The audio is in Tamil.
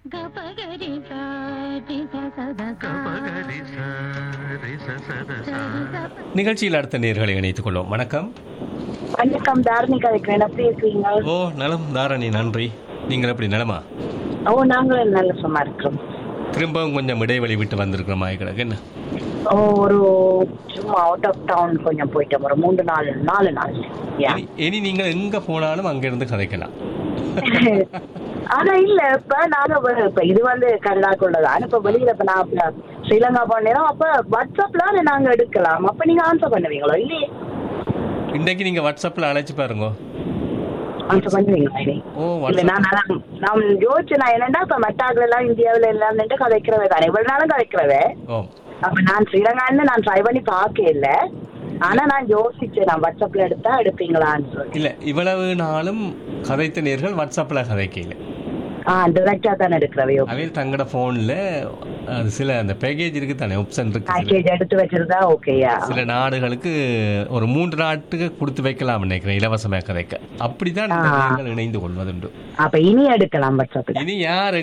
கபகரி சாரி சதா கபகரி சரி சதசா நிகழ்ச்சியில் அடுத்த நேர்களை இணைத்துக் கொள்வோம் வணக்கம் வணக்கம் தாரணிகா இருக்கிறேன் எப்படி இருக்கீங்க ஓ நலம் தாரணி நன்றி நீங்கள் எப்படி நலமா ஓ நாங்களும் நல்ல சும்மா இருக்கிறோம் திரும்பவும் கொஞ்சம் இடைவெளி விட்டு வந்திருக்கிற மாதிரி கிடக்கு என்ன ஓ ஒரு சும்மா அவுட் ஆஃப் டவுன் கொஞ்சம் போயிட்டோம் ஒரு மூன்று நாலு நாலு நாள் Yeah. இனி- இனி நீங்கள் எங்க போனாலும் அங்கிருந்து கதைக்கலாம் ஆனா இல்ல இப்ப நாங்க வ- இப்ப இது வந்து கனடாக்குள்ளதான் இப்ப வெளியில இப்ப நான் இப்ப ஸ்ரீலங்கா போனேன் அப்ப வாட்ஸ்அப்ல நாங்க எடுக்கலாம் அப்ப நீங்க ஆன்சர் பண்ணுவீங்களோ இல்லையே இன்றைக்கு நீங்க வாட்ஸ்அப்ல அழைச்சு பாருங்க ஆன்சர் பண்ணுவீங்களா இனி? ஓ இல்ல வாட்ஸ்அப் நான் அதான் நான் யோசிச்சு நான் என்னன்னா இப்ப மெட்டாக்ல எல்லாம் இந்தியாவுல எல்லாம் நின்று கதைக்கிறவே தானே இவ்வளவு நாளும் கதைக்கிறவே ஓ அப்ப நான் ஸ்ரீலங்கான்னு நான் ட்ரை பண்ணி பார்க்க இல்ல ஆனா நான் யோசிச்சேன் நான் வாட்ஸ்அப்ல எடுத்தா எடுப்பீங்களான்னு சொல்லி இல்ல இவ்வளவு நாளும் கதைத்த நேர்கள் வாட்ஸ்அப்ல கதைக்கல ஆ டிரெக்டா தானே எடுக்கிறவே அவையில் தங்களோட போன்ல அது சில அந்த பேக்கேஜ் இருக்கு தானே ஆப்ஷன் இருக்கு சில. பேக்கேஜ் எடுத்து வச்சிருந்தா ஓகேயா சில நாடுகளுக்கு ஒரு மூன்று நாட்டுக்கு கொடுத்து வைக்கலாம் நினைக்கிறேன் இலவசமாக கதைக்க அப்படித்தான் இந்த ஆ. நேர்கள் இணைந்து கொள்வதுண்டு அப்ப இனி எடுக்கலாம் வாட்ஸ்அப்ல இனி யார்